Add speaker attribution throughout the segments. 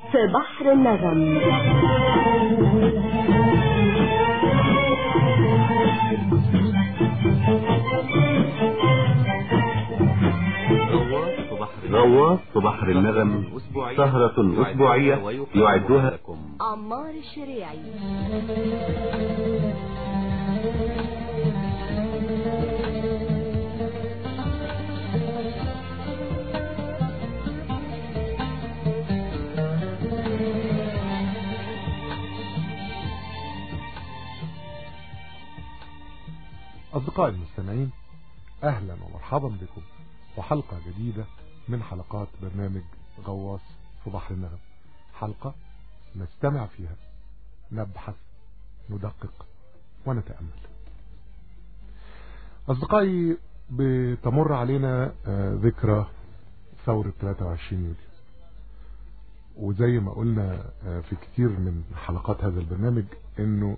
Speaker 1: في بحر النغم
Speaker 2: غواص في بحر النغم سهرة أسبوعية يعدها
Speaker 1: عمار الشريعي
Speaker 3: أصدقائي المستمعين أهلا ومرحبا بكم وحلقة جديدة من حلقات برنامج غواص في بحر النغم حلقة نستمع فيها نبحث ندقق ونتأمل أصدقائي بتمر علينا ذكرى ثورة 23 يوليو وزي ما قلنا في كتير من حلقات هذا البرنامج انه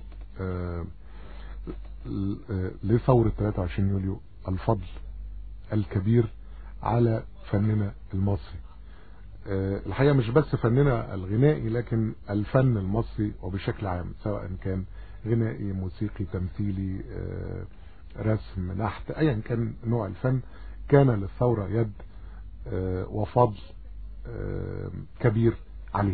Speaker 3: لثورة 23 يوليو الفضل الكبير على فننا المصري الحقيقة مش بس فننا الغنائي لكن الفن المصري وبشكل عام سواء كان غنائي موسيقي تمثيلي رسم نحت ايا كان نوع الفن كان للثورة يد وفضل كبير عليه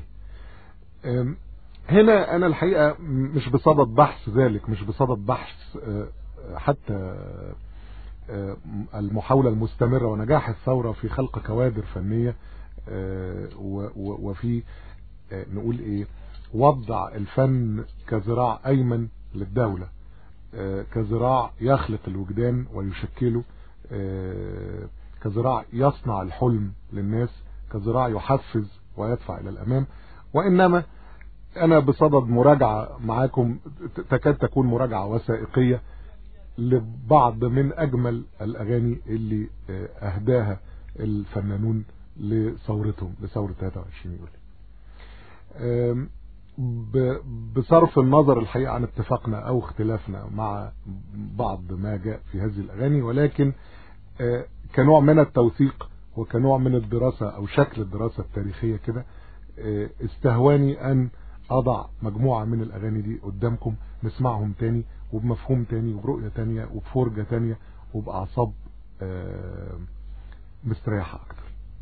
Speaker 3: هنا انا الحقيقة مش بصدد بحث ذلك مش بصدد بحث حتى المحاولة المستمرة ونجاح الثورة في خلق كوادر فنية وفي نقول ايه وضع الفن كذراع ايمن للدولة كذراع يخلق الوجدان ويشكله كذراع يصنع الحلم للناس كذراع يحفز ويدفع الى الامام وانما انا بصدد مراجعة معاكم تكاد تكون مراجعة وثائقية لبعض من اجمل الاغاني اللي اهداها الفنانون لثورتهم لثورة 23 يوليو بصرف النظر الحقيقة عن اتفاقنا او اختلافنا مع بعض ما جاء في هذه الاغاني ولكن كنوع من التوثيق وكنوع من الدراسة او شكل الدراسة التاريخية كده استهواني ان اضع مجموعة من الاغاني دي قدامكم نسمعهم تاني وبمفهوم تاني وبرؤية تانية وبفرجة تانية وبأعصاب مستريحة اكتر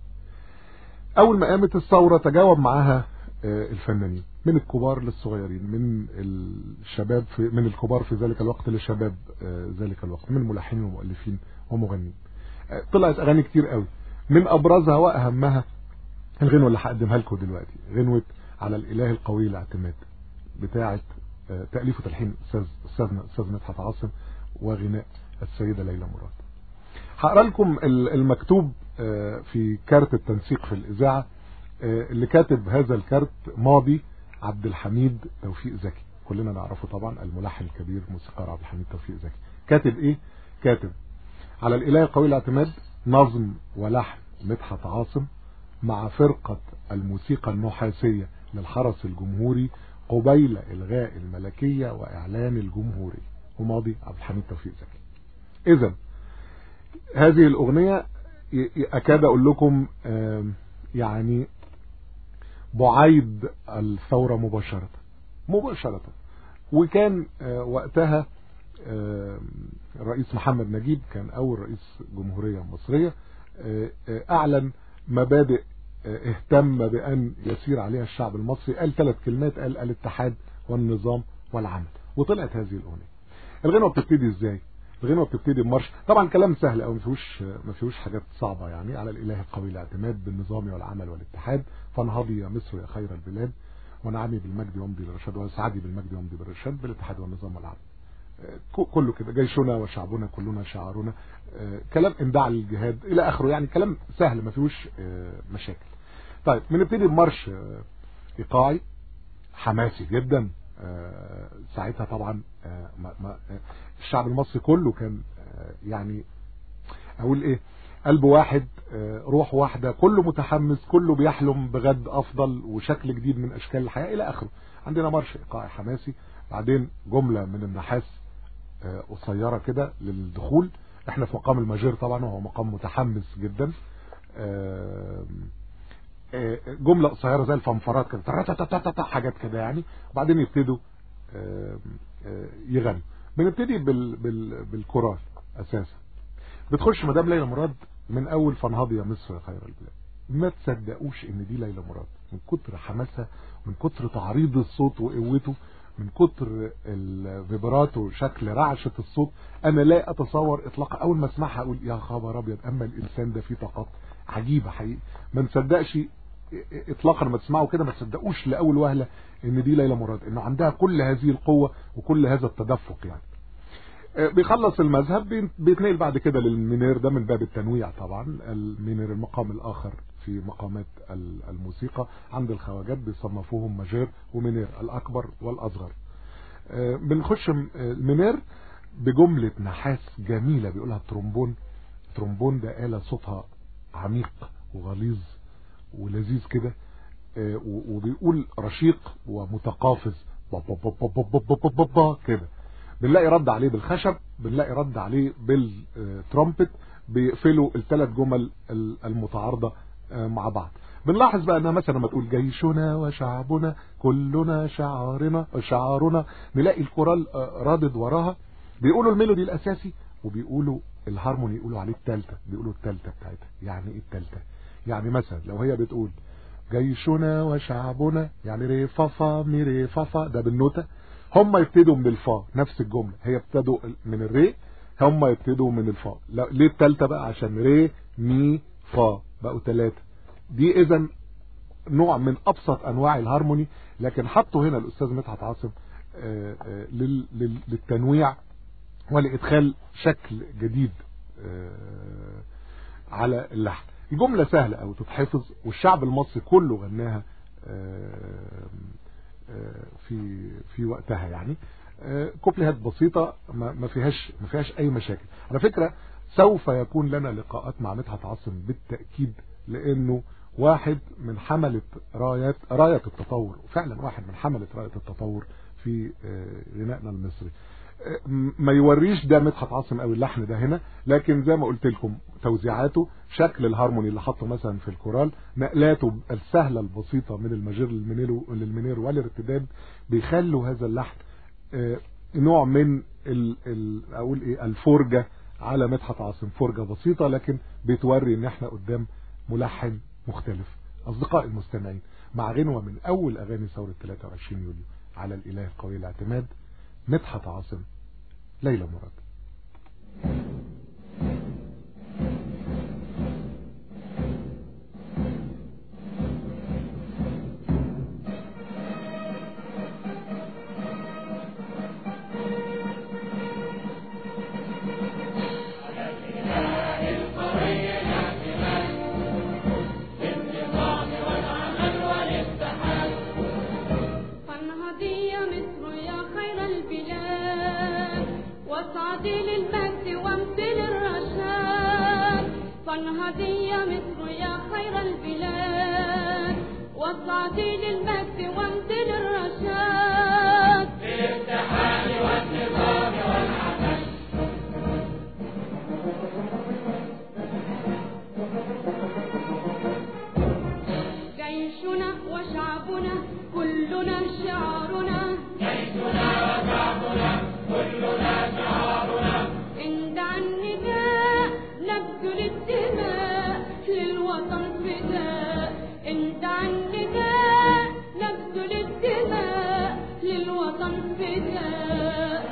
Speaker 3: اول ما قامت الثورة تجاوب معاها الفنانين من الكبار للصغيرين من الشباب في من الكبار في ذلك الوقت للشباب ذلك الوقت من ملحنين ومؤلفين ومغنين طلعت اغاني كتير قوي من ابرزها واهمها الغنوة اللي هقدمها لكم دلوقتي غنوة على الاله القوي الاعتماد بتاعة تأليف وتلحين استاذ استاذنا استاذ مدحت عاصم وغناء السيدة ليلى مراد هقرا لكم المكتوب في كارت التنسيق في الاذاعه اللي كاتب هذا الكارت ماضي عبد الحميد توفيق زكي كلنا نعرفه طبعا الملحن الكبير موسيقار عبد الحميد توفيق زكي كاتب ايه كاتب على الاله القوي الاعتماد نظم ولحن مدحت عاصم مع فرقة الموسيقى النحاسية للحرس الجمهوري قبيل إلغاء الملكية وإعلان الجمهوري وماضي عبد الحميد توفيق زكي إذا هذه الأغنية أكاد أقول لكم يعني بعيد الثورة مباشرة مباشرة وكان وقتها الرئيس محمد نجيب كان أول رئيس جمهورية مصرية أعلن مبادئ اهتم بأن يسير عليها الشعب المصري قال ثلاث كلمات قال الاتحاد والنظام والعمل وطلعت هذه الأغنية الغنوة بتبتدي ازاي الغنوة بتبتدي بمارش طبعا كلام سهل او ما فيهوش ما فيهوش حاجات صعبة يعني على الاله القوي الاعتماد بالنظام والعمل والاتحاد فانهضي يا مصر يا خير البلاد ونعمي بالمجد وامضي للرشاد وسعدي بالمجد وامضي بالرشاد بالاتحاد والنظام والعمل كله كده جيشنا وشعبنا كلنا شعارنا كلام انداع للجهاد الى اخره يعني كلام سهل ما فيهوش مشاكل طيب بنبتدي بمارش ايقاعي حماسي جدا ساعتها طبعا الشعب المصري كله كان يعني اقول ايه قلب واحد روح واحدة كله متحمس كله بيحلم بغد افضل وشكل جديد من اشكال الحياة الى اخره عندنا مارش ايقاعي حماسي بعدين جملة من النحاس قصيرة كده للدخول احنا في مقام الماجير طبعا وهو مقام متحمس جدا آه، جملة قصيرة زي الفنفرات كده ترتتتتت حاجات كده يعني وبعدين يبتدوا آه، آه، يغنوا بنبتدي بال بال بالكورال اساسا بتخش مدام ليلى مراد من اول فنهض يا مصر يا خير البلاد ما تصدقوش ان دي ليلى مراد من كتر حماسها من كتر تعريض الصوت وقوته من كتر الفيبراتو شكل رعشة الصوت انا لا اتصور اطلاقا اول ما اسمعها اقول يا خبر ابيض اما الانسان ده فيه طاقات عجيبة حقيقي ما نصدقش اطلاقا لما تسمعوا كده ما تصدقوش لاول وهلة ان دي ليلى مراد انه عندها كل هذه القوة وكل هذا التدفق يعني آه، بيخلص المذهب بين- بيتنقل بعد كده للمنير ده من باب التنويع طبعا المنير المقام الاخر في مقامات ال- الموسيقى عند الخواجات بيصنفوهم ماجير ومنير الاكبر والاصغر آه، بنخش م- آه، المنير بجملة نحاس جميلة بيقولها الترومبون الترومبون ده آلة صوتها عميق وغليظ ولذيذ كده آه، و- وبيقول رشيق ومتقافز با با با با با با با با با كده بنلاقي رد عليه بالخشب بنلاقي رد عليه بالترومبت بيقفلوا الثلاث جمل ال- المتعارضة آه، مع بعض بنلاحظ بقى انها مثلا لما تقول جيشنا وشعبنا كلنا شعارنا شعارنا نلاقي الكورال آه، رادد وراها بيقولوا الميلودي الاساسي وبيقولوا الهارموني يقولوا عليه التالتة بيقولوا التالتة بتاعتها يعني ايه التالتة يعني مثلا لو هي بتقول جيشنا وشعبنا يعني ري فا مي ري فا ده بالنوتة هم يبتدوا من الفا نفس الجملة هي ابتدوا من الري هم يبتدوا من الفا لا ليه التالتة بقى عشان ري مي فا بقوا ثلاثة دي اذا نوع من ابسط انواع الهارموني لكن حطوا هنا الاستاذ مدحت عاصم آه، آه، لل- لل- للتنويع ولادخال شكل جديد آه، على اللحن الجملة سهلة او تتحفظ والشعب المصري كله غناها آه، آه، في في وقتها يعني آه، كوبليهات بسيطة ما ما فيهاش ما فيهاش اي مشاكل على فكرة سوف يكون لنا لقاءات مع مدحت عاصم بالتأكيد لانه واحد من حملة رايات راية التطور فعلا واحد من حملة راية التطور في آه، غنائنا المصري آه، م- ما يوريش ده مدحت عاصم قوي اللحن ده هنا لكن زي ما قلت لكم توزيعاته شكل الهارموني اللي حطه مثلا في الكورال نقلاته السهلة البسيطة من الماجير للمنير للمنير والارتداد بيخلوا هذا اللحن آه، نوع من ال ال اقول ايه الفرجة على مدحت عاصم فرجة بسيطة لكن بتوري ان احنا قدام ملحن مختلف اصدقاء المستمعين مع غنوة من اول اغاني ثورة 23 يوليو على الاله القوي الاعتماد مدحت عاصم ليلى مراد
Speaker 4: فانهضي يا مصر يا خير البلاد واصعدي للمجد وامثل الرشاد فانهضي يا مصر يا خير البلاد واصعدي للمجد وامثل الرشاد جيشنا وشعبنا كلنا شعارنا جيشنا وشعبنا كلنا شعارنا عند النداء نبذل الدماء للوطن فداء عند النداء نبذل الدماء للوطن فداء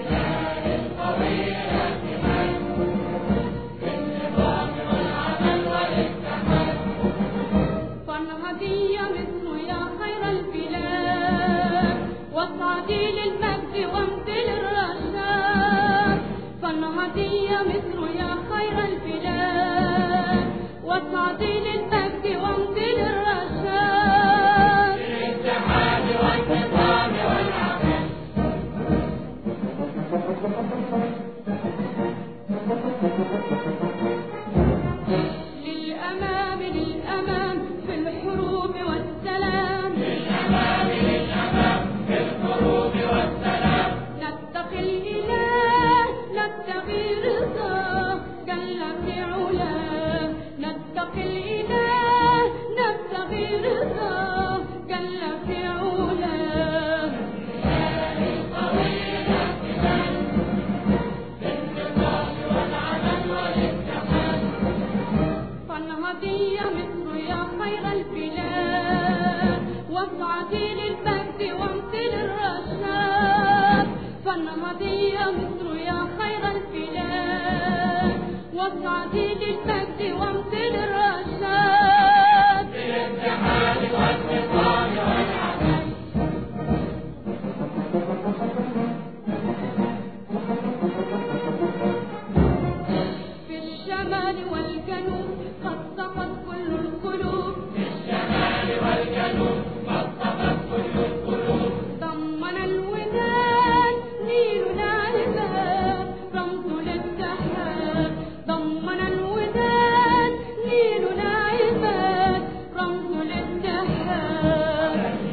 Speaker 4: فانهضي يا مصر يا خير البلاد واصعدي للمجد وامثل الرشاد فانهضي يا مصر يا خير البلاد واصعدي للمجد وامثل الرشاد للأمام للأمام في الحروب والسلام للأمام للأمام في الحروب والسلام نتقي الإله نتقي رضاه جل في علاه نتقي الإله واسعدي للمجد وامثل الرشاد فالنهضي يا مصر يا خير البلاد واسعدي للمجد وامثل الرشاد في الشمال والجنوب قد صفت كل القلوب ضمن الوداد نيلنا عباد رمز الاتحاد ضمن الوداد نيلنا عباد رمز الاتحاد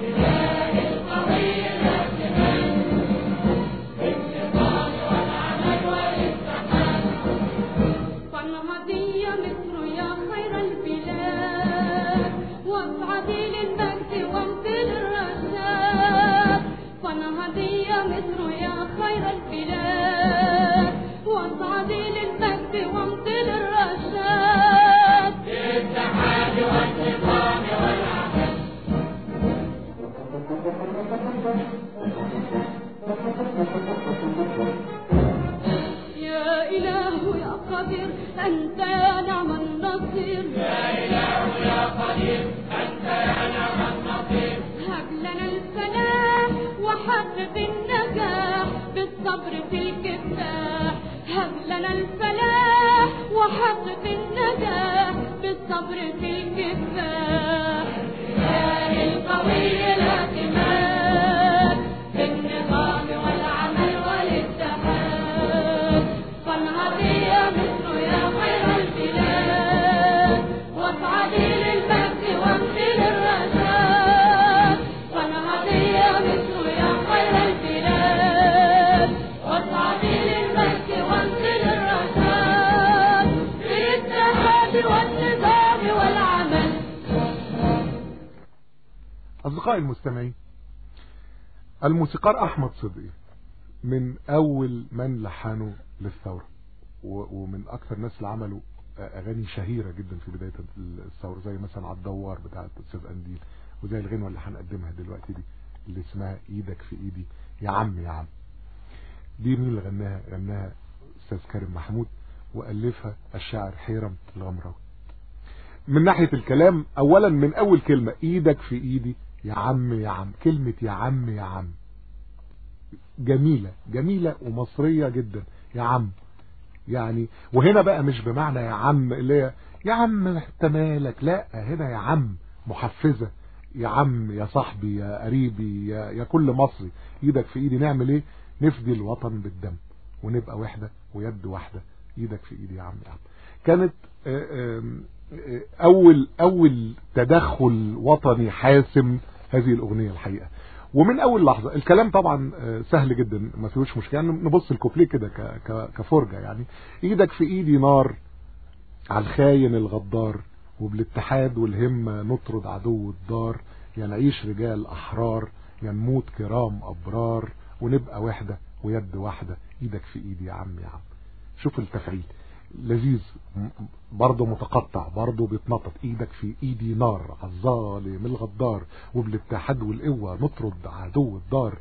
Speaker 4: فانهضي يا مصر يا خير البلاد واسعدي للمجد وامثل الرشاد فانهضي يا مصر يا خير البلاد واسعدي للمجد وامثل الرشاد يا إله يا قدير أنت يا نعم النصير يا إله يا قدير أنت يا نعم النصير هب لنا السلام وحقق النجاح بالصبر في الكفاح هب لنا الفلاح وحقق النجاح بالصبر في الكفاح يا القوي الاعتماد بالنظام والعمل والاتحاد فانهضي يا مصر يا خير البلاد واصعدي للمجد وامثل الرشاد فانهضي يا مصر يا خير البلاد واصعدي للمجد وامثل الرشاد بالاتحاد والنظام والعمل
Speaker 3: أصدقائي المستمعين الموسيقار أحمد صدقي من أول من لحنوا للثورة و- ومن أكثر الناس اللي عملوا أغاني شهيرة جدا في بداية الثورة زي مثلا على الدوار بتاعة أستاذ أنديل وزي الغنوة اللي هنقدمها دلوقتي دي اللي اسمها إيدك في إيدي يا عم يا عم دي مين اللي غناها غناها أستاذ كريم محمود وألفها الشاعر حيرم الغمراوي من ناحية الكلام اولا من اول كلمة ايدك في ايدي يا عم يا عم كلمة يا عم يا عم جميلة جميلة ومصرية جدا يا عم يعني وهنا بقى مش بمعنى يا عم اللي هي يا عم انت مالك لا هنا يا عم محفزة يا عم يا صاحبي يا قريبي يا, يا كل مصري ايدك في ايدي نعمل ايه نفدي الوطن بالدم ونبقى وحدة ويد واحدة ايدك في ايدي يا عم يا عم كانت آه، آم، آه، اول اول تدخل وطني حاسم هذه الاغنية الحقيقة ومن اول لحظة الكلام طبعا آه، سهل جدا ما فيهوش مشكلة يعني نبص الكوبليه كده ك- ك- كفرجة يعني ايدك في ايدي نار على الخاين الغدار وبالاتحاد والهمة نطرد عدو الدار يا نعيش رجال أحرار يا نموت كرام أبرار ونبقى وحدة ويد واحدة ايدك في ايدي يا عم يا عم شوف التفعيل لذيذ م- برضه متقطع برضه بيتنطط ايدك في ايدي نار على الظالم الغدار وبالاتحاد والقوة نطرد عدو الدار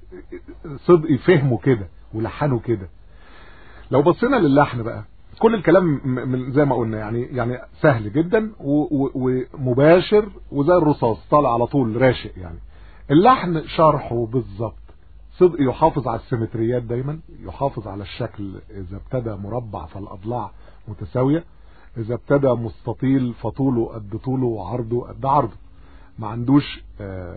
Speaker 3: صدقي فهمه كده ولحنه كده لو بصينا للحن بقى كل الكلام م- من زي ما قلنا يعني يعني سهل جدا و- و- ومباشر وزي الرصاص طالع على طول راشق يعني اللحن شرحه بالظبط صدق يحافظ على السيمتريات دايما يحافظ على الشكل اذا ابتدى مربع فالاضلاع متساوية اذا ابتدى مستطيل فطوله قد طوله وعرضه قد عرضه ما عندوش آم،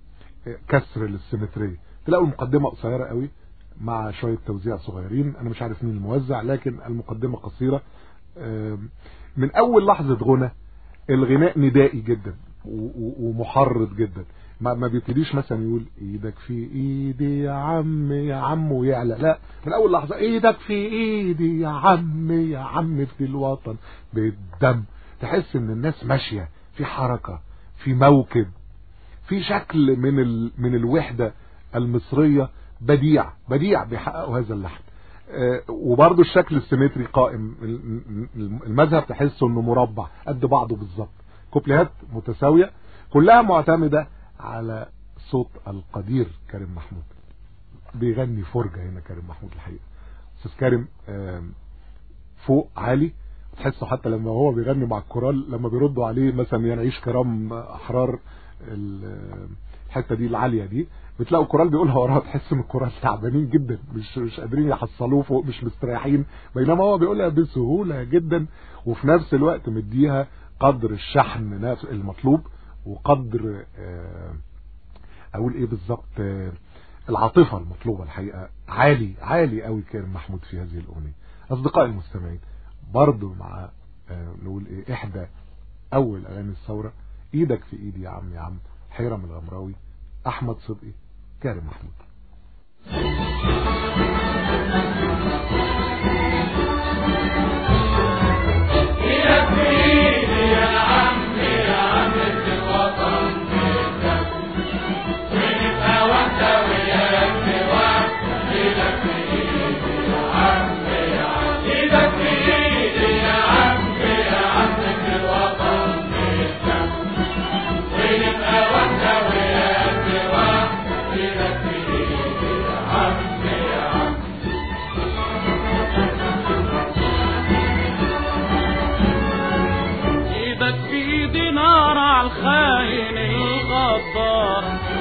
Speaker 3: كسر للسيمترية تلاقوا المقدمة قصيرة قوي مع شوية توزيع صغيرين انا مش عارف مين الموزع لكن المقدمة قصيرة آم، من اول لحظة غنى الغناء ندائي جدا و- و- ومحرض جدا ما ما بيبتديش مثلا يقول ايدك في ايدي يا عم يا عم ويعلى لا من اول لحظة ايدك في ايدي يا عم يا عم في الوطن بالدم تحس ان الناس ماشية في حركة في موكب في شكل من ال... من الوحدة المصرية بديع بديع بيحققوا هذا اللحن آه، وبرضه الشكل السيمتري قائم ال- ال- المذهب تحسه انه مربع قد بعضه بالظبط كوبليهات متساوية كلها معتمدة على صوت القدير كريم محمود بيغني فرجة هنا كريم محمود الحقيقة استاذ كريم آم، فوق عالي تحسه حتى لما هو بيغني مع الكورال لما بيردوا عليه مثلا ينعيش كرام احرار ال- الحته دي العاليه دي بتلاقوا الكورال بيقولها وراه تحس ان الكورال تعبانين جدا مش مش قادرين يحصلوه فوق مش مستريحين بينما هو بيقولها بسهوله جدا وفي نفس الوقت مديها قدر الشحن نفس المطلوب وقدر آه، اقول ايه بالظبط آه، العاطفه المطلوبه الحقيقه عالي عالي قوي كريم محمود في هذه الاغنيه اصدقائي المستمعين برضو مع آه، نقول ايه احدى اول اغاني الثوره ايدك في ايدي يا عم يا عم حيرم الغمراوي احمد صدقي كريم محمود
Speaker 5: ايدك في ايدي نار على الخاين الغدار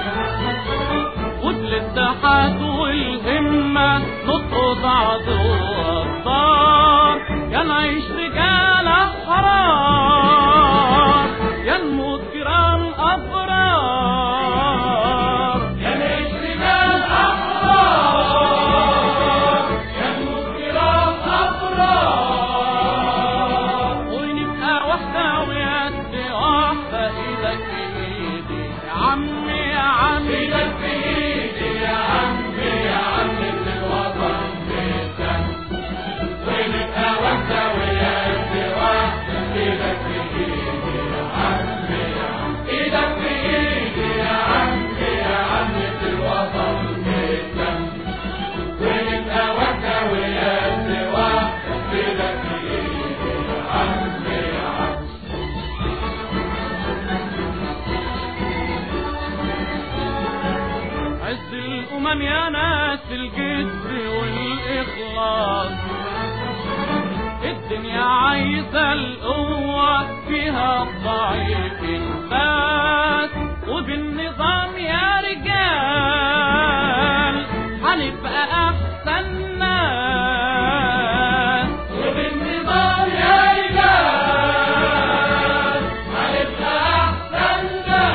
Speaker 5: والاتحاد والهمة نطقط عدو الدار يا نعيش رجال احرار يا نموت كرام ابرار يا نعيش رجال احرار يا نموت كرام ابرار ونبقى واحدة ويد واحدة ايدك في ايدي يا عمي يا عمي ايدك في ايدي يا عمي يا عمي من الوطن بيتك ونبقى واحدة ويد واحدة ايدك في ايدي يا عمي يا عمي ايدك في ايدي يا عمي يا عمي في الوطن بيتك ونبقى واحدة ويد واحدة ايدك في ايدي يا عمي يا عمي عز الأمم يا ناس الجد والإخلاص الدنيا عايزة القوة فيها الضعيف الناس وبالنظام يا رجال هنبقى أحسن ناس وبالنظام يا رجال هنبقى أحسن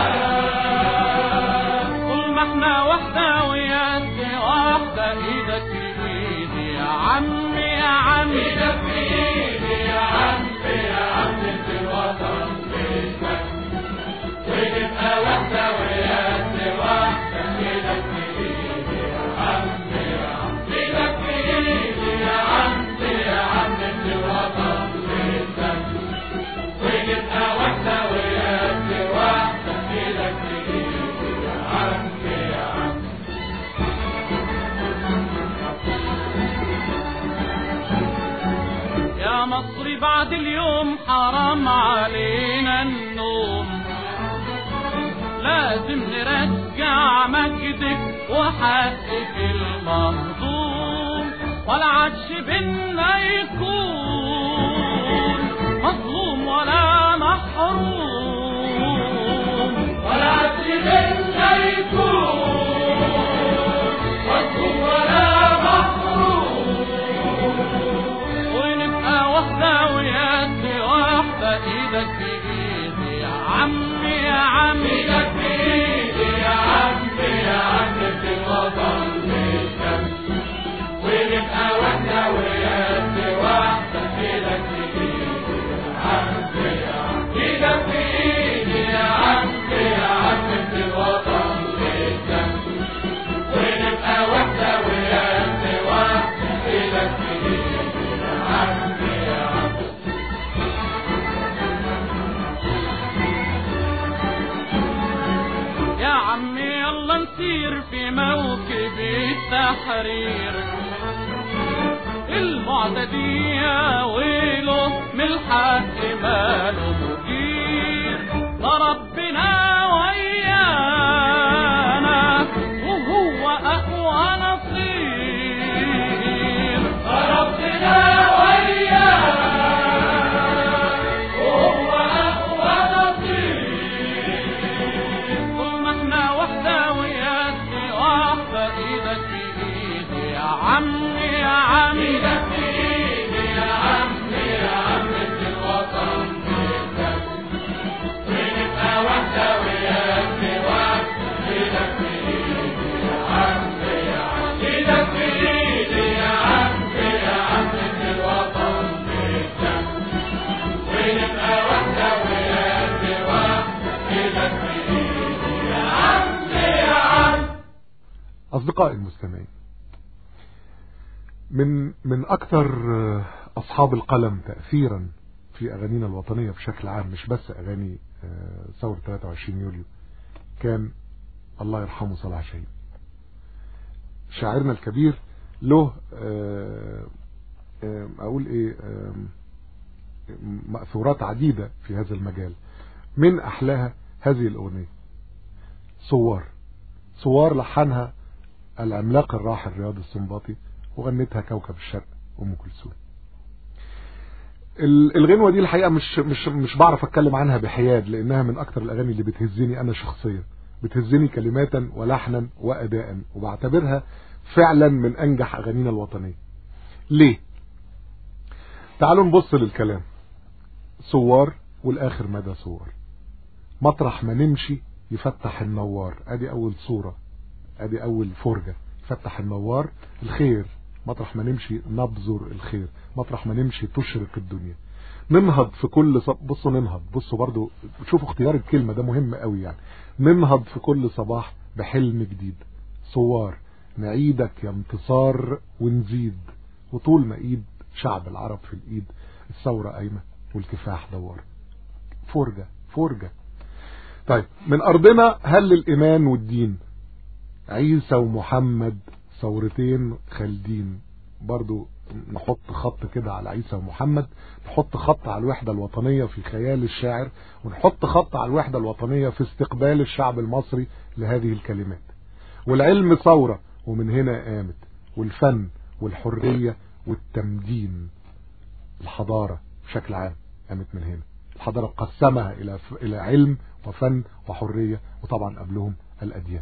Speaker 5: ناس طول ما احنا واحدة ويد واحدة ايدك في ايدي يا عمي يا عمي ايدك في ايدي يا عمي يا عمي في الوطن بيتك ونبقى واحدة ويد واحدة ايدك في ايدي يا عمي يا عمي ايدك في ايدي يا عمي يا عمي في الوطن بيتك ونبقى واحدة ويد واحدة ايدك في ايدي يا عمي يا عمي يا مصري بعد اليوم حرام علينا النوم لازم نرجع مجدك وحقك المهضوم ولا عادش بينا يكون مظلوم ولا محروم ولا عادش بينا يكون مظلوم ولا محروم ونبقى واحدة ويد واحدة ايدك في ايدي يا عمي يا عمي ايدك في ايدي يا عمي يا عمي في الوطن بالشمس ونبقى واحدة ويد واحدة ايدك في ايدي يا عمي يا عمي ايدك في ايدي يا عمي يا عمي في الوطن بالشمس ونبقى واحدة ويد واحدة ايدك في ايدي يا عمي يا عمي يا عمي يلا نسير في موكب التحرير المعتدي يا ويله من الحق ماله مدير ده ربنا وياه
Speaker 3: أصدقائي المستمعين من من أكثر أصحاب القلم تأثيرا في أغانينا الوطنية بشكل عام مش بس أغاني ثورة 23 يوليو كان الله يرحمه صلاح شاهين شاعرنا الكبير له أقول إيه مأثورات عديدة في هذا المجال من أحلاها هذه الأغنية صور صور لحنها العملاق الراحل رياض السنباطي وغنتها كوكب الشرق أم كلثوم الغنوة دي الحقيقة مش مش مش بعرف اتكلم عنها بحياد لانها من اكتر الاغاني اللي بتهزني انا شخصيا بتهزني كلماتا ولحنا واداء وبعتبرها فعلا من انجح اغانينا الوطنية ليه تعالوا نبص للكلام صور والاخر مدى صور مطرح ما نمشي يفتح النوار ادي اول صورة ادي اول فرجة يفتح النوار الخير مطرح ما نمشي نبذر الخير مطرح ما نمشي تشرق الدنيا ننهض في كل صب... بصوا ننهض بصوا برضو شوفوا اختيار الكلمة ده مهم قوي يعني ننهض في كل صباح بحلم جديد صوار نعيدك يا انتصار ونزيد وطول ما ايد شعب العرب في الايد الثورة قايمة والكفاح دوار فرجة فرجة طيب من ارضنا هل الايمان والدين عيسى ومحمد ثورتين خالدين برضو نحط خط كده على عيسى ومحمد نحط خط على الوحدة الوطنية في خيال الشاعر ونحط خط على الوحدة الوطنية في استقبال الشعب المصري لهذه الكلمات والعلم ثورة ومن هنا قامت والفن والحرية والتمدين الحضارة بشكل عام قامت من هنا الحضارة قسمها إلى إلى علم وفن وحرية وطبعا قبلهم الأديان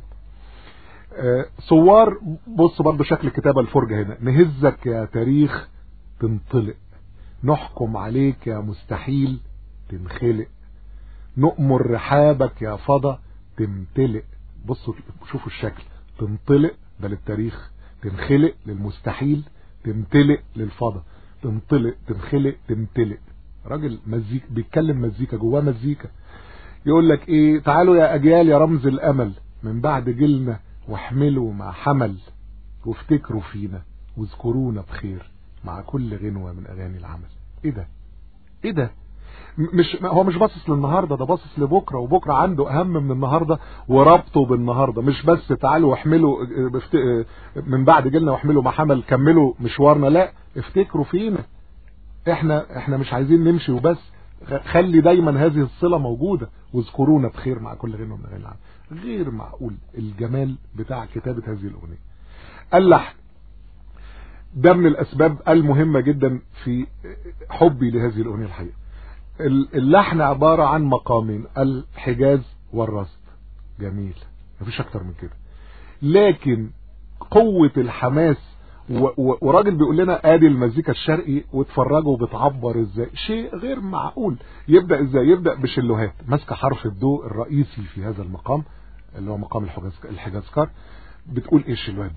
Speaker 3: صور بص برضو شكل كتابة الفرجة هنا نهزك يا تاريخ تنطلق نحكم عليك يا مستحيل تنخلق نؤمر رحابك يا فضا تمتلئ بصوا شوفوا الشكل تنطلق ده للتاريخ تنخلق للمستحيل تمتلئ للفضا تنطلق تنخلق تمتلئ راجل مزيك بيتكلم مزيكا جواه مزيكا يقول لك ايه تعالوا يا اجيال يا رمز الامل من بعد جيلنا واحملوا ما حمل وافتكروا فينا واذكرونا بخير مع كل غنوة من اغاني العمل ايه ده ايه ده مش هو مش باصص للنهارده ده باصص لبكره وبكره عنده اهم من النهارده وربطه بالنهارده مش بس تعالوا واحملوا من بعد جيلنا واحملوا ما حمل كملوا مشوارنا لا افتكروا فينا احنا احنا مش عايزين نمشي وبس خلي دايما هذه الصلة موجودة واذكرونا بخير مع كل غنوة من اغاني العالم غير معقول الجمال بتاع كتابة هذه الأغنية اللحن ده من الأسباب المهمة جدا في حبي لهذه الأغنية الحقيقة اللحن عبارة عن مقامين الحجاز والرصد جميل مفيش أكتر من كده لكن قوة الحماس وراجل بيقول لنا ادي المزيكا الشرقي واتفرجوا بتعبر ازاي شيء غير معقول يبدأ ازاي يبدأ بشلوهات ماسكه حرف الدو الرئيسي في هذا المقام اللي هو مقام الحجاز الحجازكار بتقول ايه الشلوهات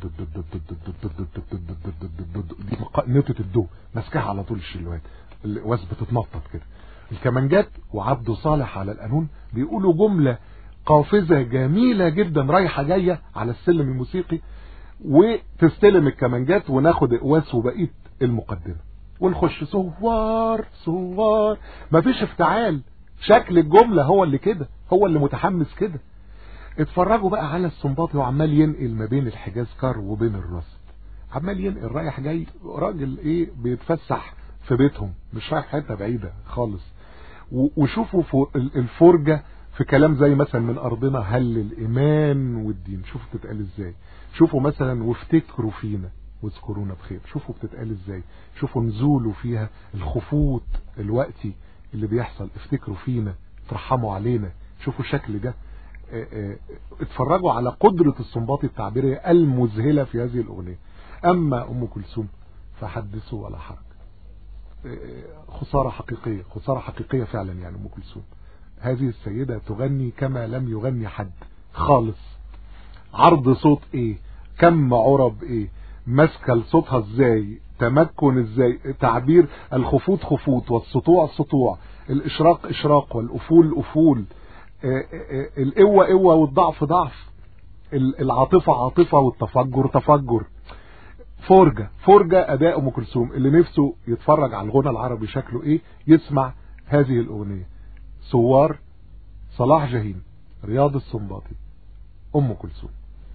Speaker 3: دي نوتة الدو ماسكاها على طول الشلوهات الواس بتتنطط كده الكمانجات وعبده صالح على القانون بيقولوا جملة قافزة جميلة جدا رايحة جاية على السلم الموسيقي وتستلم الكمانجات وناخد اقواس وبقيه المقدمه ونخش سوار سوار مفيش افتعال شكل الجمله هو اللي كده هو اللي متحمس كده اتفرجوا بقى على السنباطي وعمال ينقل ما بين الحجاز كار وبين الرصد عمال ينقل رايح جاي راجل ايه بيتفسح في بيتهم مش رايح حته بعيده خالص وشوفوا الفرجه في كلام زي مثلا من ارضنا هل الايمان والدين شوفوا بتتقال ازاي شوفوا مثلا وافتكروا فينا واذكرونا بخير شوفوا بتتقال ازاي شوفوا نزولوا فيها الخفوت الوقتي اللي بيحصل افتكروا فينا ترحموا علينا شوفوا الشكل ده اتفرجوا على قدرة الصنباطي التعبيرية المذهلة في هذه الأغنية أما أم كلثوم فحدثوا ولا حرج خسارة حقيقية خسارة حقيقية فعلا يعني أم كلثوم هذه السيدة تغني كما لم يغني حد خالص عرض صوت ايه كم عرب ايه ماسكه لصوتها ازاي تمكن ازاي تعبير الخفوت خفوت والسطوع سطوع الاشراق اشراق والافول افول القوه قوه والضعف ضعف ال- العاطفة عاطفة والتفجر تفجر فرجة فرجة أداء أم كلثوم اللي نفسه يتفرج على الغنى العربي شكله إيه يسمع هذه الأغنية سوار صلاح جاهين رياض السنباطي أم كلثوم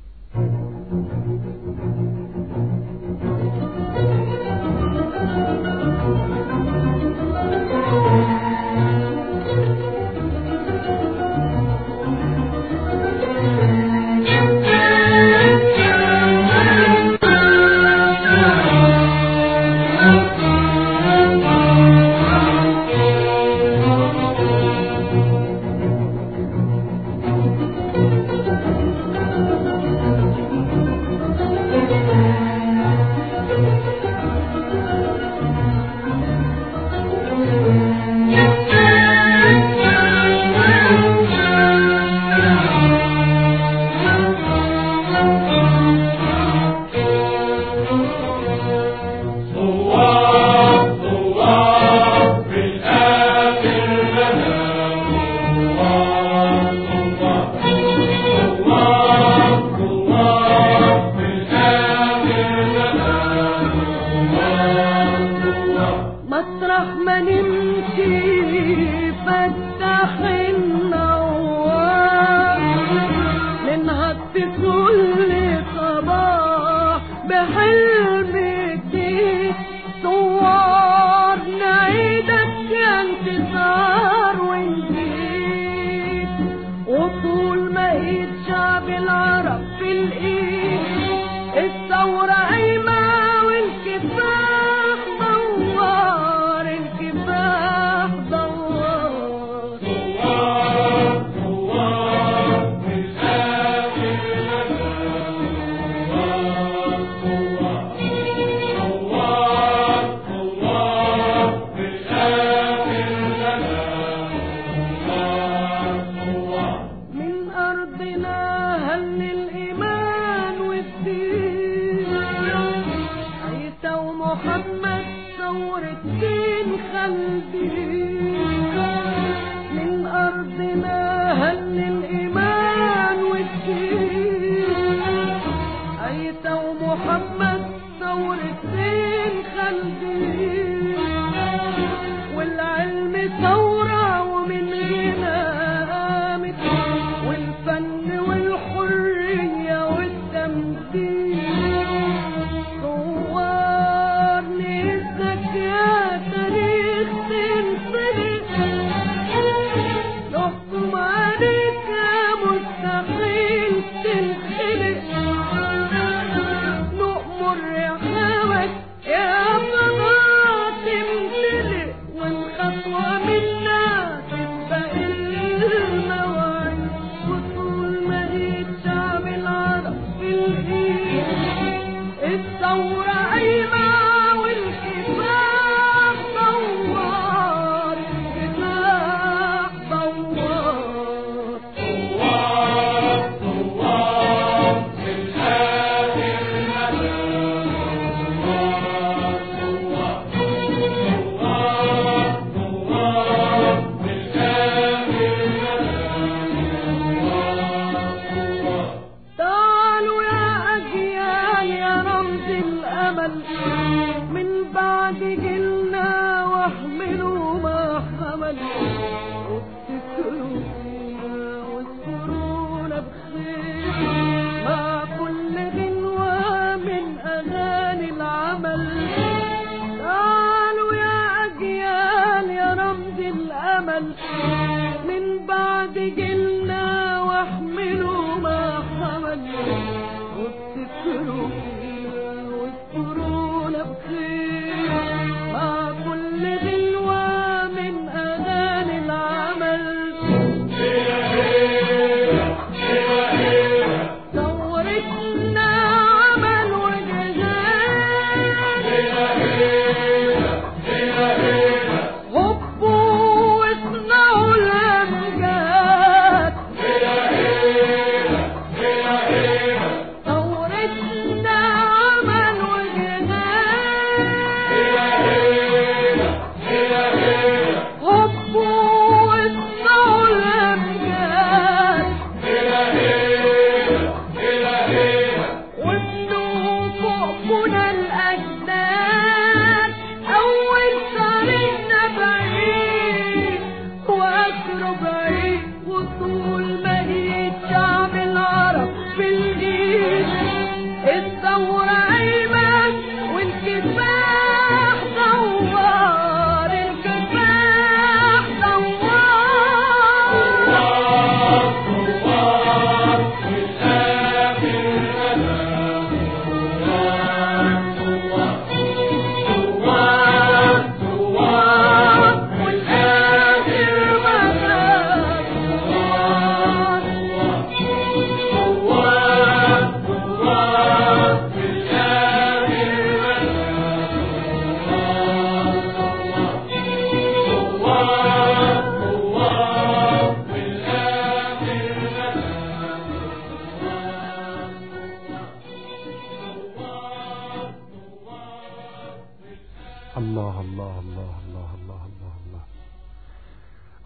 Speaker 4: مطرح ما نمشي فتح النوار ننهض في كل صباح بحلم جديد صور نعيدك يا انتصار ونجيد وطول ما ايد شعب العرب في الايد الثورة قايمة والكفاح دوار الكفاح دوار من أرضنا هل الإيمان والدين عيسى ومحمد ثور الدين خلدين من أرضنا هل الإيمان والدين عيسى ومحمد ثور الدين خلدين والعلم ثورة ومن هنا قامت والفن والحرية والتمثيل صور نفسك يا تاريخ تنفلت نحكم عليك يا مستحيل تنخلق نؤمر رحابك يا فضاء تمتلئ والخطوة منا تسبق المواعيد وطول ما ايد شعب العرب في الايد الثورة قايمة والكفاح دوار الكفاح دوار تعالوا يا أجيال يا رمز الأمل من بعد جيلنا واحملوا ما حمل وافتكروا فينا واذكرونا بخير مع كل غنوة من أغاني العمل تعالوا يا أجيال يا رمز الأمل من بعد جيلنا واحملوا ما حمل وافتكروا فينا واذكرونا بخير مع كل غنوة من أغاني العمل ثورتنا عمل وجهاد هبوا واصنعوا الأمجاد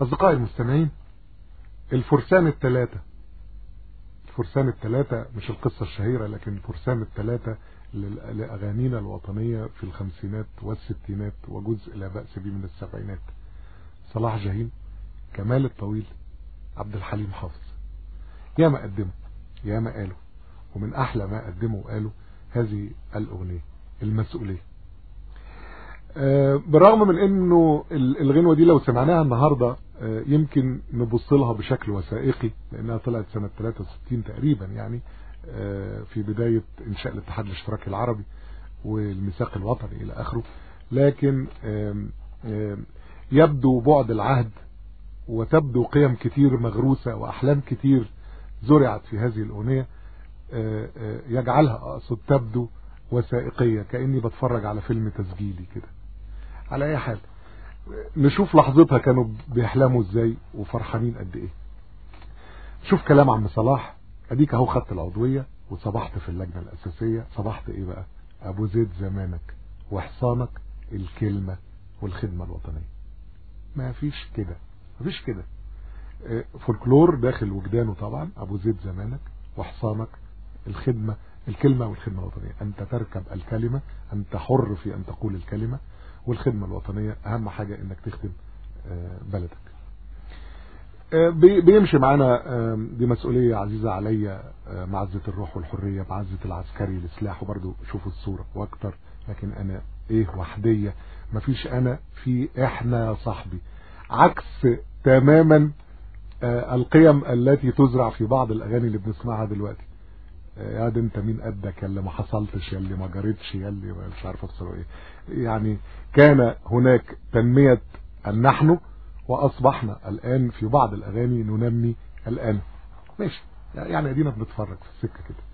Speaker 3: أصدقائي المستمعين الفرسان الثلاثة الفرسان الثلاثة مش القصة الشهيرة لكن الفرسان الثلاثة لل- لأغانينا الوطنية في الخمسينات والستينات وجزء لا بأس به من السبعينات صلاح جاهين كمال الطويل عبد الحليم حافظ يا ما قدموا يا ما قالوا ومن أحلى ما قدموا وقالوا هذه الأغنية المسؤولية آه، بالرغم من انه ال- الغنوة دي لو سمعناها النهاردة آه، يمكن نبص لها بشكل وثائقي لانها طلعت سنة 63 تقريبا يعني آه، في بداية انشاء الاتحاد الاشتراكي العربي والميثاق الوطني الى اخره لكن آم، آم، يبدو بعد العهد وتبدو قيم كتير مغروسة واحلام كتير زرعت في هذه الاغنية آه، آه، يجعلها اقصد تبدو وثائقية كأني بتفرج على فيلم تسجيلي كده على اي حال نشوف لحظتها كانوا بيحلموا ازاي وفرحانين قد ايه شوف كلام عم صلاح اديك اهو خدت العضوية وصبحت في اللجنة الاساسية صبحت ايه بقى ابو زيد زمانك وحصانك الكلمة والخدمة الوطنية ما فيش كده ما فيش كده آه، فولكلور داخل وجدانه طبعا ابو زيد زمانك وحصانك الخدمة الكلمة والخدمة الوطنية أنت تركب الكلمة أنت حر في أن تقول الكلمة والخدمة الوطنية أهم حاجة أنك تخدم آه، بلدك آه، بي- بيمشي معانا آه، دي مسؤولية عزيزة عليا آه، معزة الروح والحرية معزة العسكري لسلاح وبرضو شوفوا الصورة واكتر لكن أنا إيه وحدية مفيش أنا في إحنا يا صاحبي عكس تماما آه، القيم التي تزرع في بعض الأغاني اللي بنسمعها دلوقتي يا ده انت مين قدك يا اللي ما حصلتش يا اللي ما جريتش يا اللي مش عارف افسره ايه يعني كان هناك تنمية النحن واصبحنا الان في بعض الاغاني ننمي الان ماشي يعني ادينا بنتفرج في السكة كده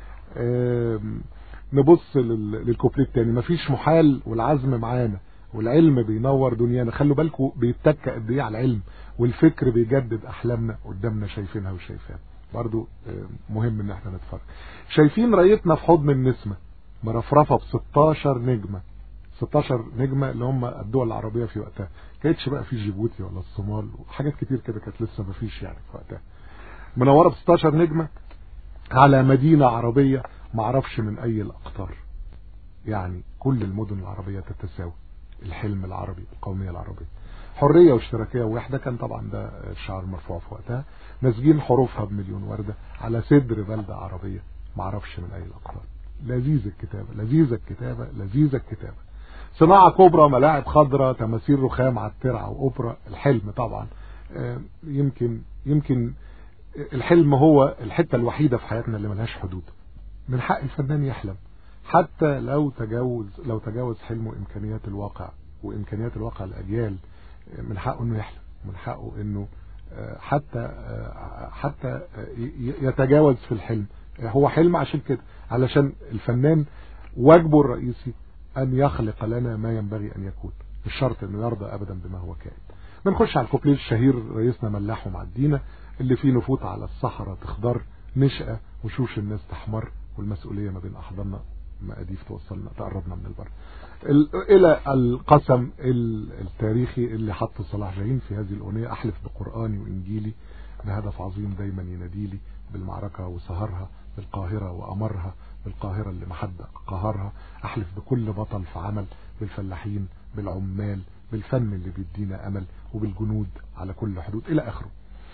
Speaker 3: آم، نبص لل- للكوبليه التاني مفيش محال والعزم معانا والعلم بينور دنيانا خلوا بالكم بيتك قد ايه على العلم والفكر بيجدد احلامنا قدامنا شايفينها وشايفاها برضو آه، مهم ان احنا نتفرج شايفين رايتنا في حضن النسمة مرفرفة ب 16 نجمة 16 نجمة اللي هم الدول العربية في وقتها كانتش بقى في جيبوتي ولا الصومال وحاجات كتير كده كانت لسه ما فيش يعني في وقتها منورة ب 16 نجمة على مدينة عربية معرفش من اي الاقطار يعني كل المدن العربية تتساوي الحلم العربي القومية العربية حرية واشتراكية ووحدة كان طبعا ده الشعار مرفوع في وقتها نسجين حروفها بمليون وردة على صدر بلدة عربية معرفش من اي الاقطار لذيذ الكتابة لذيذ الكتابة لذيذ الكتابة صناعة كبرى ملاعب خضراء تماثيل رخام على الترعة وأوبرا الحلم طبعا آه، يمكن يمكن الحلم هو الحتة الوحيدة في حياتنا اللي ملهاش حدود من حق الفنان يحلم حتى لو تجاوز لو تجاوز حلمه امكانيات الواقع وامكانيات الواقع الاجيال من حقه انه يحلم من حقه انه آه، حتى آه، حتى آه، ي- يتجاوز في الحلم هو حلم عشان كده علشان الفنان واجبه الرئيسي ان يخلق لنا ما ينبغي ان يكون مش شرط انه يرضى ابدا بما هو كائن بنخش على الكوبليه الشهير رئيسنا ملاح ومعدينا اللي فيه نفوت على الصحراء تخضر نشأة وشوش الناس تحمر والمسؤولية ما بين أحضاننا مقاديف توصلنا تقربنا من البر ال- إلى القسم ال- التاريخي اللي حطه صلاح جاهين في هذه الأغنية أحلف بقرآني وإنجيلي بهدف عظيم دايما يناديلي بالمعركة وسهرها بالقاهرة وأمرها بالقاهرة اللي محدة قهرها أحلف بكل بطل في عمل بالفلاحين بالعمال بالفن اللي بيدينا أمل وبالجنود على كل حدود إلى آخره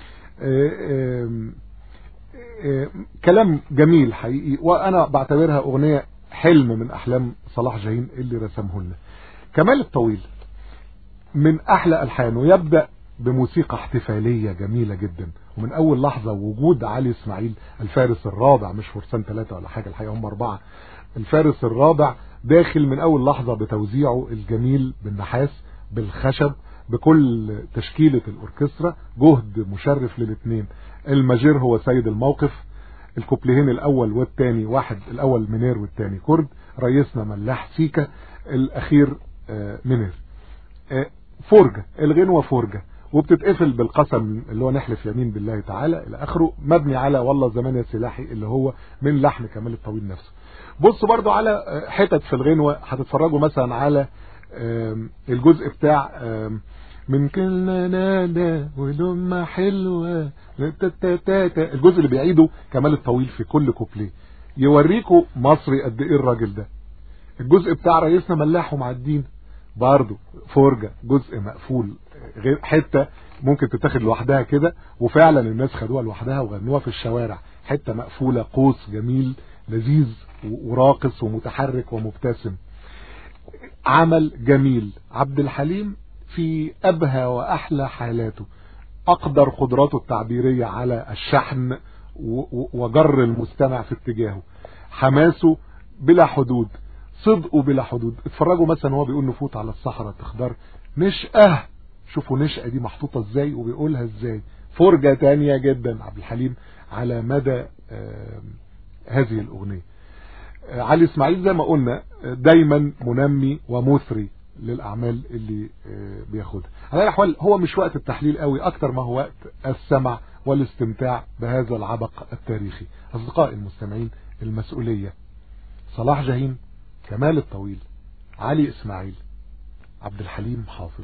Speaker 3: آه، آم، آه، كلام جميل حقيقي وانا بعتبرها اغنية حلم من احلام صلاح جاهين اللي رسمه لنا كمال الطويل من احلى الحانه يبدأ بموسيقى احتفالية جميلة جدا ومن اول لحظة وجود علي اسماعيل الفارس الرابع مش فرسان ثلاثة ولا حاجة الحقيقة هم اربعة الفارس الرابع داخل من اول لحظة بتوزيعه الجميل بالنحاس بالخشب بكل تشكيلة الاوركسترا جهد مشرف للاثنين الماجير هو سيد الموقف الكوبليهين الاول والثاني واحد الاول منير والثاني كرد رئيسنا ملاح سيكا الاخير آه، منير آه، فرجة الغنوة فرجة وبتتقفل بالقسم اللي هو نحلف يمين بالله تعالى الى اخره مبني على والله زمان يا سلاحي اللي هو من لحن كمال الطويل نفسه بصوا برضو على آه، حتت في الغنوة هتتفرجوا مثلا على آم، الجزء بتاع آم، من كلنا نانا ولما حلوة تتتتا. الجزء اللي بيعيده كمال الطويل في كل كوبليه يوريكوا مصري قد ايه الراجل ده الجزء بتاع رئيسنا ملاح ومعدين برضه فرجة جزء مقفول غير حتة ممكن تتاخد لوحدها كده وفعلا الناس خدوها لوحدها وغنوها في الشوارع حتة مقفولة قوس جميل لذيذ وراقص ومتحرك ومبتسم عمل جميل عبد الحليم في أبهى وأحلى حالاته أقدر قدراته التعبيرية على الشحن وجر المستمع في اتجاهه حماسه بلا حدود صدقه بلا حدود اتفرجوا مثلا هو بيقول نفوت على الصحراء تخضر نشأة شوفوا نشأة دي محطوطة ازاي وبيقولها ازاي فرجة تانية جدا عبد الحليم على مدى آه هذه الأغنية آه علي اسماعيل زي ما قلنا دايما منمي ومثري للأعمال اللي آه بياخدها على الأحوال هو مش وقت التحليل قوي أكتر ما هو وقت السمع والاستمتاع بهذا العبق التاريخي أصدقائي المستمعين المسؤولية صلاح جاهين كمال الطويل علي إسماعيل عبد الحليم حافظ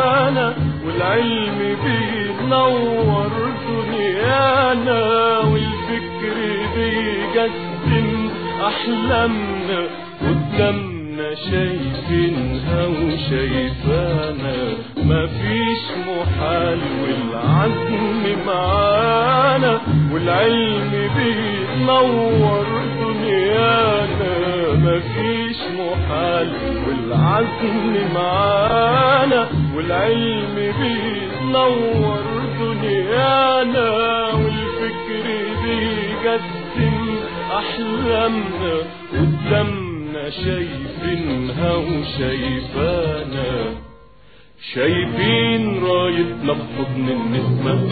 Speaker 5: والعلم بينور دنيانا بيقسم أحلامنا قدامنا شايفينها وشايفانا مفيش محال والعزم معانا والعلم بينور دنيانا مفيش محال والعزم معانا والعلم بينور دنيانا والفكر بيقسم أحلامنا قدامنا شايفينها وشايفانا شايفين رايتنا بحضن النسمة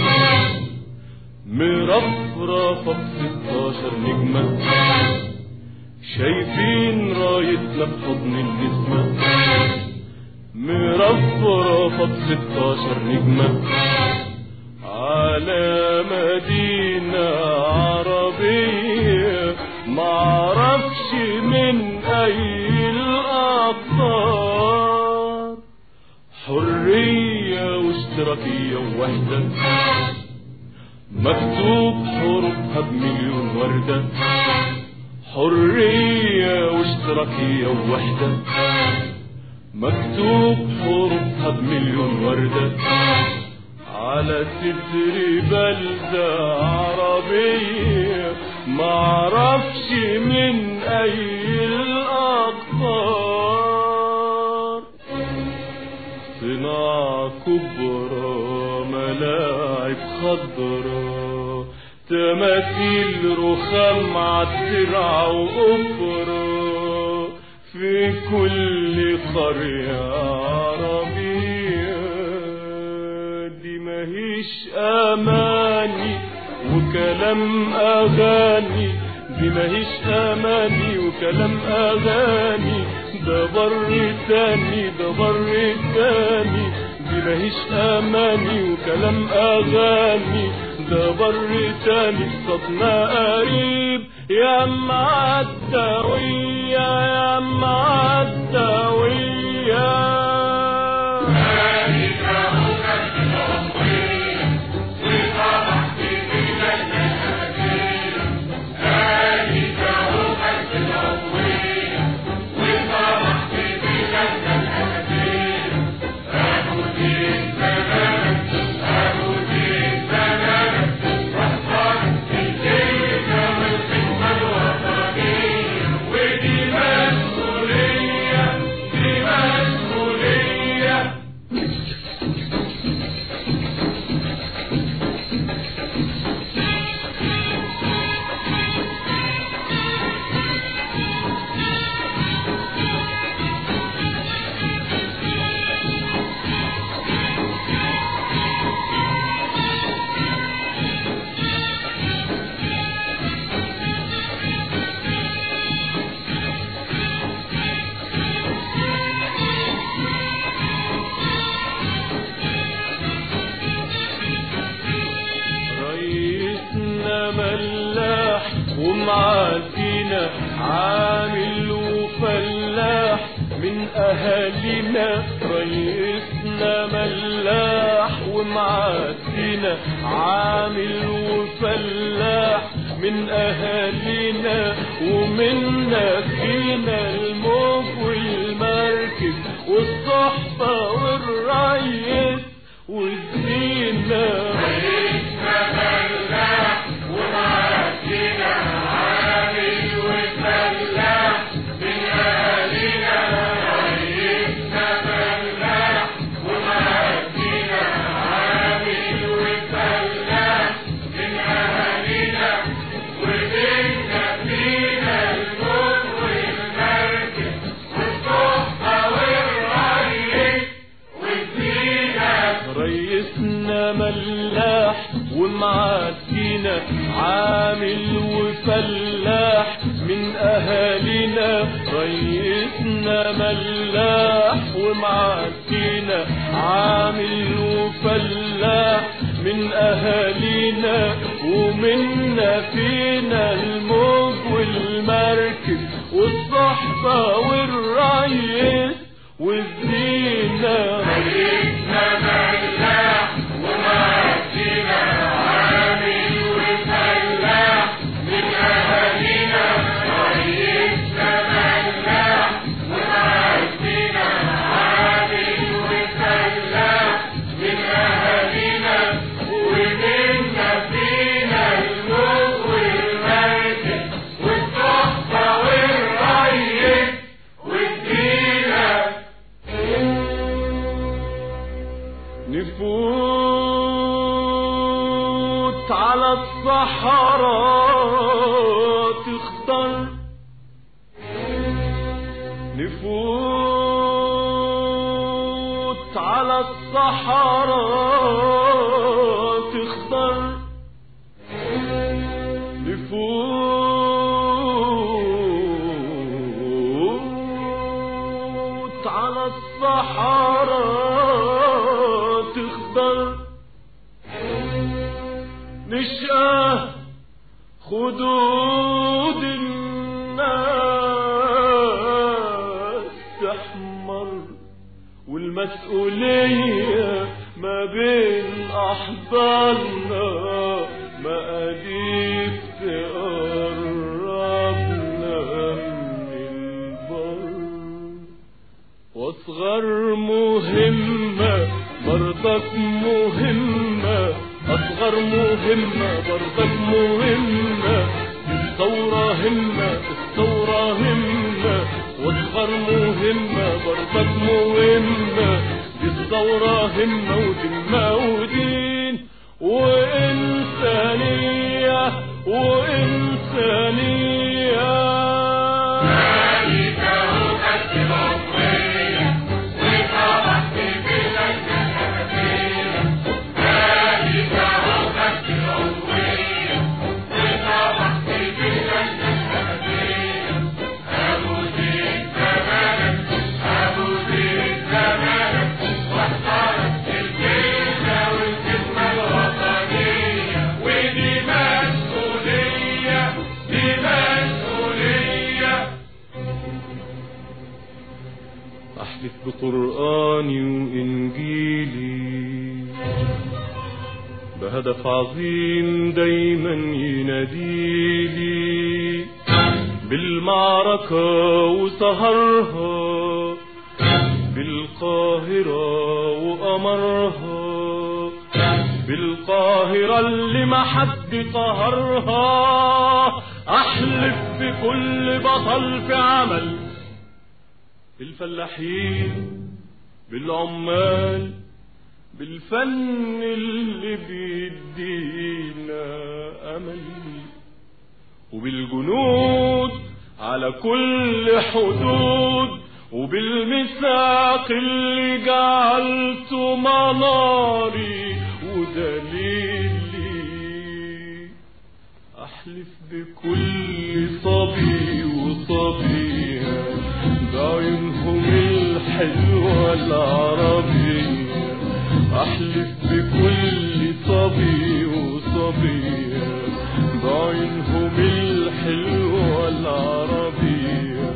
Speaker 5: مرفرفة بستاشر نجمة شايفين رايتنا بحضن النسمة مرفرفة بستاشر نجمة على مدينة عربية معرفش من أي الأقطار حرية واشتراكية ووحدة مكتوب حروفها بمليون وردة حرية واشتراكية ووحدة مكتوب حروفها بمليون وردة على ستر بلدة عربية معرفش من أي الأقطار صناعة كبرى ملاعب خضرا تماثيل رخام عالترعة وأوبرا في كل قرية عربية دي ماهيش أماني وكلام أغاني دي ماهيش أماني وكلام أغاني ده بر تاني ده بر تاني دي ماهيش أماني وكلام أغاني ده بر تاني صدنا قريب يا معدوية يا معدوية رئيسنا ملاح ومعادينا عامل وفلاح من أهالينا رئيسنا ملاح ومعادينا عامل وفلاح من أهالينا ومنا فينا الموج والمركب والصحبة والريس والزينة ريسنا ملاح ومعدينا عامل وفلاح من أهالينا ريسنا ملاح ومعدينا عامل وفلاح من أهالينا ومنا فينا الموج والمركب والصحبة والريس والزينة
Speaker 6: ومعدينا عامل وفلاح من أهالينا
Speaker 5: على الصحراء تخضر نفوت على الصحراء تخضر نشأة خدود الناس تحمر والمسؤولية ما بين أحضاننا مقاديف تقربنا من البر واصغر مهمة برضك مهمة اصغر مهمة برضك مهمة الثورة همة الثورة همة واصغر مهمة برضك مهمة دي الثورة همة وذمة ودين وإنسانية وإنسانية ودي مسؤولية دي مسؤولية أحلف بقرآني وإنجيلي بهدف عظيم دايما يناديلي بالمعركة وسهرها بالقاهرة وقمرها بالقاهرة اللي ما حد قهرها أحلف بكل بطل في عمل بالفلاحين بالعمال بالفن اللي بيدينا أمل وبالجنود على كل حدود وبالميثاق اللي جعلته مناري ودليلي أحلف بكل صبي وصبية بعينهم الحلوة العربية أحلف بكل صبي وصبية بعينهم الحلوة العربية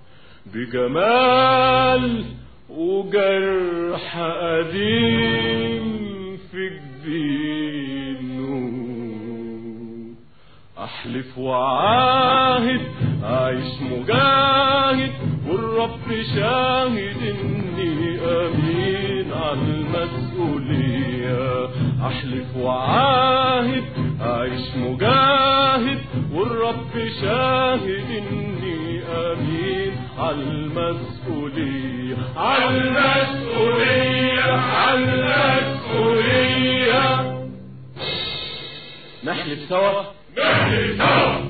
Speaker 5: بجمال وجرح قديم في جبينه احلف وعاهد اعيش مجاهد والرب شاهد اني امين على المسؤوليه احلف وعاهد اعيش مجاهد والرب شاهد اني امين على المسؤوليه على المسؤوليه على المسؤوليه نحلف سوا نحلف سوا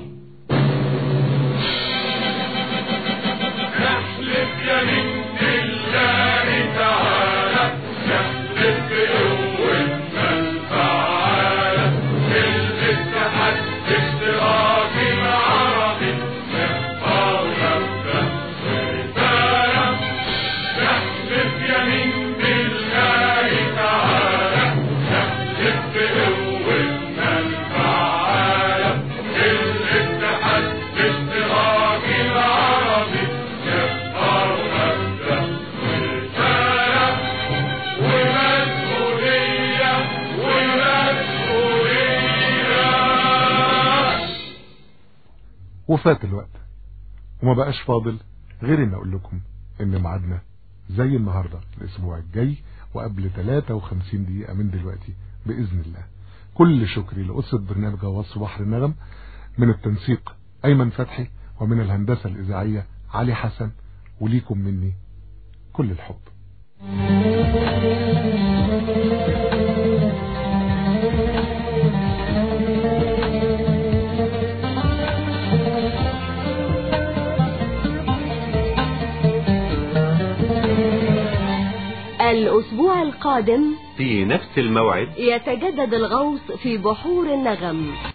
Speaker 5: نحلف يمين بالله تعالى نحلف بقوتنا الفعالة بالاتحاد اشتراكي العربي نختار نبدأ رسالة نحلف يمين بالله تعالى نحلف بقوتنا الفعالة بالاتحاد اشتراكي العربي نختار نبدأ رسالة ومسؤولية ومسؤولية
Speaker 3: وفات الوقت وما بقاش فاضل غير ان اقول لكم ان ميعادنا زي النهاردة الاسبوع الجاي وقبل 53 دقيقة من دلوقتي بإذن الله كل شكري لأسرة برنامج غواص بحر النغم من التنسيق أيمن فتحي ومن الهندسة الإذاعية علي حسن وليكم مني كل الحب
Speaker 1: الأسبوع القادم
Speaker 2: في نفس الموعد
Speaker 1: يتجدد الغوص في بحور النغم